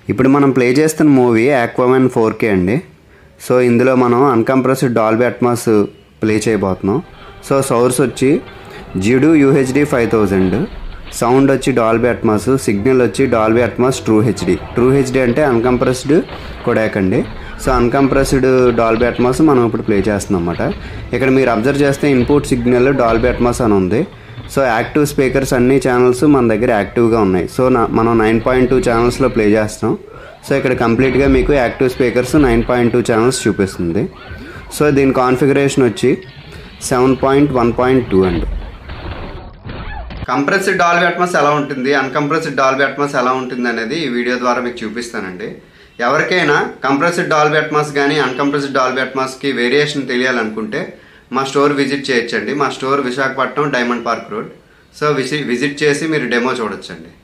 ఇప్పుడు మనం ప్లే చేస్తున్న మూవీ ఆక్వామెన్ ఫోర్ కే అండి సో ఇందులో మనం అన్కంప్రెస్డ్ డాల్బీ అట్మాస్ ప్లే చేయబోతున్నాం సో సోర్స్ వచ్చి జిడు యూహెచ్డి ఫైవ్ థౌజండ్ సౌండ్ వచ్చి డాల్బీ అట్మాస్ సిగ్నల్ వచ్చి Dolby Atmos true HD true HD అంటే అన్కంప్రెస్డ్ కొడాక్ అండి సో అన్కంప్రెస్డ్ డాల్బీ అట్మాస్ మనం ఇప్పుడు ప్లే చేస్తున్నాం అన్నమాట ఇక్కడ మీరు అబ్జర్వ్ చేస్తే ఇన్పుట్ సిగ్నల్ డాల్బీ అట్మాస్ అని ఉంది సో యాక్టివ్ స్పీకర్స్ అన్ని ఛానల్స్ మన దగ్గర యాక్టివ్గా ఉన్నాయి సో నా మనం నైన్ పాయింట్ టూ ఛానల్స్లో ప్లే చేస్తాం సో ఇక్కడ కంప్లీట్గా మీకు active speakers nine point two channels చూపిస్తుంది సో దీని కాన్ఫిగరేషన్ వచ్చి seven point one point two అండి కంప్రెస్డ్ డాల్బీ అట్మాస్ ఎలా ఉంటుంది అన్కంప్రెస్డ్ డాల్బీ అట్మాస్ ఎలా ఉంటుంది అనేది ఈ వీడియో ద్వారా మీకు చూపిస్తానండి ఎవరికైనా కంప్రెస్డ్ డాల్బీ అట్మాస్ కానీ అన్కంప్రెస్డ్ డాల్బీ అట్మాస్కి వేరియేషన్ తెలియాలనుకుంటే మా స్టోర్ విజిట్ చేయొచ్చండి మా store Visakhapatnam diamond park road so విసి విజిట్ చేసి మీరు డెమో చూడొచ్చండి